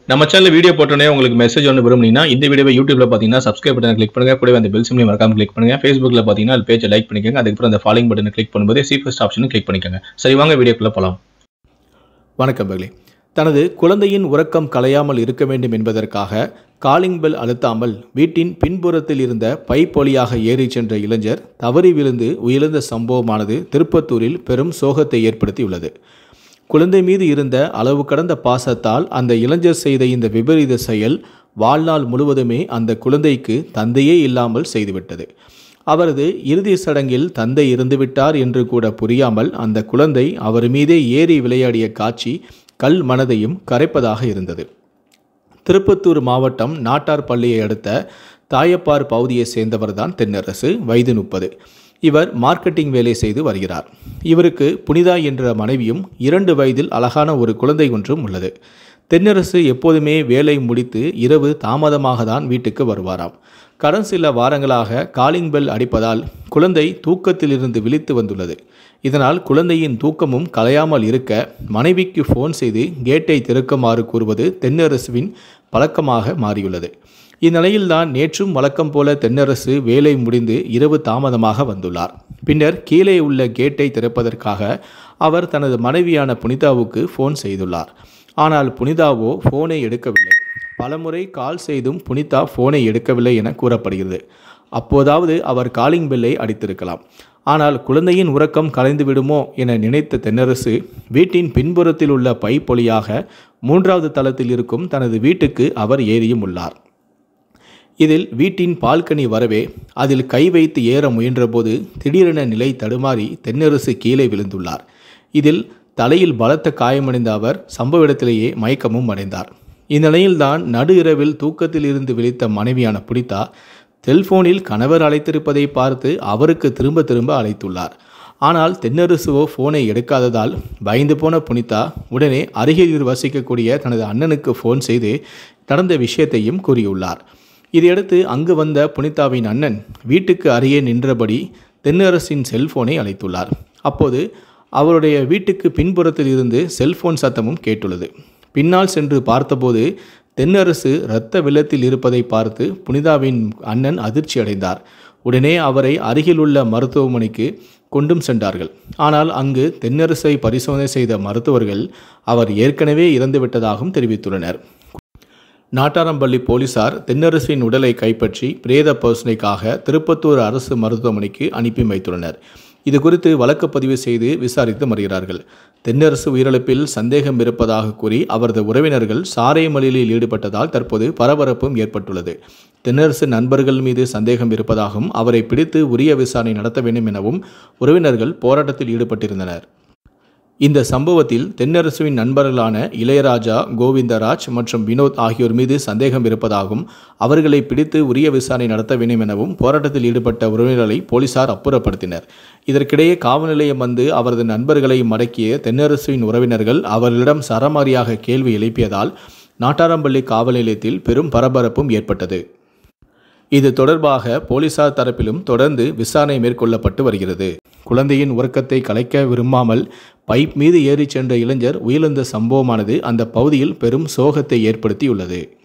நம்ம channel video போட்டோன்னே உங்களுக்கு மெசேஜ் ஒன்று விரும்புனீங்கன்னா இந்த வீடியோவை யூடியூப்ல பார்த்தீங்கன்னா சப்ஸ்கிரைப் பட்டன் கிளிக் பண்ணுங்க கூடவே அந்த பெல் சிம்லையும் மறக்காம கிளிக் பண்ணுங்க ஃபேஸ்புக்ல பார்த்தீங்கன்னா அது பேஜை லைக் பண்ணிக்கோங்க அதுக்கப்புறம் அந்த ஃபாலோயிங் பட்டனை கிளிக் பண்ணும்போது சி ஃபர்ஸ்ட் ஆப்ஷனும் கிளிக் பண்ணிக்கோங்க சரி வாங்க வீடியோக்குள்ள போலாம் வணக்கம் பகலே தனது குழந்தையின் உறக்கம் கலையாமல் இருக்க வேண்டும் என்பதற்காக காலிங் பெல் அழுத்தாமல் வீட்டின் பின்புறத்தில் இருந்த பைப் வழியாக ஏறிச் சென்ற இளைஞர் தவறி விழுந்து உயிரிழந்த சம்பவமானது திருப்பத்தூரில் பெரும் சோகத்தை ஏற்படுத்தியுள்ளது குழந்தை மீது இருந்த அளவு கடந்த பாசத்தால் அந்த இளைஞர் செய்த இந்த விபரீத செயல் வாழ்நாள் முழுவதுமே அந்த குழந்தைக்கு தந்தையே இல்லாமல் செய்துவிட்டது அவரது இறுதி சடங்கில் தந்தை இருந்துவிட்டார் என்று கூட புரியாமல் அந்த குழந்தை அவர் மீதே ஏறி விளையாடிய காட்சி கல் மனதையும் கரைப்பதாக இருந்தது திருப்பத்தூர் மாவட்டம் நாட்டார் பள்ளியை அடுத்த தாயப்பார் பகுதியை சேர்ந்தவர்தான் தென்னரசு வயது முப்பது இவர் மார்க்கெட்டிங் வேலை செய்து வருகிறார் இவருக்கு புனிதா என்ற மனைவியும் இரண்டு வயதில் அழகான ஒரு குழந்தை ஒன்றும் உள்ளது தென்னரசு எப்போதுமே வேலை முடித்து இரவு தாமதமாக தான் வீட்டுக்கு வருவாராம் கடன் சில வாரங்களாக காலிங் பெல் அடிப்பதால் குழந்தை தூக்கத்திலிருந்து விழித்து வந்துள்ளது இதனால் குழந்தையின் தூக்கமும் கலையாமல் இருக்க மனைவிக்கு ஃபோன் செய்து கேட்டை திறக்குமாறு கூறுவது தென்னரசுவின் பழக்கமாக மாறியுள்ளது இந்நிலையில்தான் நேற்றும் வழக்கம் போல தென்னரசு வேலை முடிந்து இரவு தாமதமாக வந்துள்ளார் பின்னர் கீழே உள்ள கேட்டை திறப்பதற்காக அவர் தனது மனைவியான புனிதாவுக்கு ஃபோன் செய்துள்ளார் ஆனால் புனிதாவோ ஃபோனை எடுக்கவில்லை பலமுறை கால் செய்தும் புனிதா ஃபோனை எடுக்கவில்லை என கூறப்படுகிறது அப்போதாவது அவர் காலிங் பெல்லை அடித்திருக்கலாம் ஆனால் குழந்தையின் உறக்கம் கலைந்து விடுமோ என நினைத்த தென்னரசு வீட்டின் பின்புறத்தில் உள்ள பைப் வழியாக மூன்றாவது தளத்தில் இருக்கும் தனது வீட்டுக்கு அவர் ஏறியும் உள்ளார் இதில் வீட்டின் பால்கனி வரவே அதில் கை வைத்து ஏற முயன்றபோது திடீரென நிலை தடுமாறி தென்னரசு கீழே விழுந்துள்ளார் இதில் தலையில் பலத்த காயமடைந்த அவர் சம்பவ இடத்திலேயே மயக்கமும் அடைந்தார் இந்நிலையில்தான் நடு இரவில் தூக்கத்தில் இருந்து விழித்த மனைவியான புனிதா செல்போனில் கணவர் அழைத்திருப்பதை பார்த்து அவருக்கு திரும்ப திரும்ப அழைத்துள்ளார் ஆனால் தென்னரசுவோ ஃபோனை எடுக்காததால் பயந்து போன புனிதா உடனே அருகில் வசிக்கக்கூடிய தனது அண்ணனுக்கு ஃபோன் செய்து நடந்த விஷயத்தையும் கூறியுள்ளார் இதையடுத்து அங்கு வந்த புனிதாவின் அண்ணன் வீட்டுக்கு அருகே நின்றபடி தென்னரசின் செல்போனை அழைத்துள்ளார் அப்போது அவருடைய வீட்டுக்கு பின்புறத்தில் இருந்து செல்போன் சத்தமும் கேட்டுள்ளது பின்னால் சென்று பார்த்தபோது தென்னரசு இரத்த வெள்ளத்தில் இருப்பதை பார்த்து புனிதாவின் அண்ணன் அதிர்ச்சி அடைந்தார் உடனே அவரை அருகிலுள்ள மருத்துவமனைக்கு கொண்டும் சென்றார்கள் ஆனால் அங்கு தென்னரசை பரிசோதனை செய்த மருத்துவர்கள் அவர் ஏற்கனவே இறந்துவிட்டதாகவும் தெரிவித்துள்ளனர் நாட்டாரம்பள்ளி போலீசார் தென்னரசின் உடலை கைப்பற்றி பிரேத பரிசோதனைக்காக திருப்பத்தூர் அரசு மருத்துவமனைக்கு அனுப்பி வைத்துள்ளனர் இது குறித்து வழக்கு பதிவு செய்து விசாரித்து வருகிறார்கள் தென்னரசு உயிரிழப்பில் சந்தேகம் இருப்பதாக கூறி அவரது உறவினர்கள் சாரை மறியலில் ஈடுபட்டதால் தற்போது பரபரப்பும் ஏற்பட்டுள்ளது தென்னரசு நண்பர்கள் மீது சந்தேகம் இருப்பதாகவும் அவரை பிடித்து உரிய விசாரணை நடத்த வேண்டும் எனவும் உறவினர்கள் போராட்டத்தில் ஈடுபட்டிருந்தனர் இந்த சம்பவத்தில் தென்னரசுவின் நண்பர்களான இளையராஜா கோவிந்தராஜ் மற்றும் வினோத் ஆகியோர் மீது சந்தேகம் இருப்பதாகவும் அவர்களை பிடித்து உரிய விசாரணை நடத்த வேண்டும் எனவும் போராட்டத்தில் ஈடுபட்ட உறவினர்களை போலீசார் அப்புறப்படுத்தினர் இதற்கிடையே காவல் நிலையம் வந்து அவரது நண்பர்களை மடக்கிய தென்னரசுவின் உறவினர்கள் அவர்களிடம் சரமாரியாக கேள்வி எழுப்பியதால் நாட்டாரம்பள்ளி காவல் நிலையத்தில் பெரும் பரபரப்பும் ஏற்பட்டது இது தொடர்பாக போலீசார் தரப்பிலும் தொடர்ந்து விசாரணை மேற்கொள்ளப்பட்டு வருகிறது குழந்தையின் உறக்கத்தை கலைக்க விரும்பாமல் பைப் மீது ஏறிச் சென்ற இளைஞர் உயிரிழந்த சம்பவமானது அந்த பகுதியில் பெரும் சோகத்தை ஏற்படுத்தியுள்ளது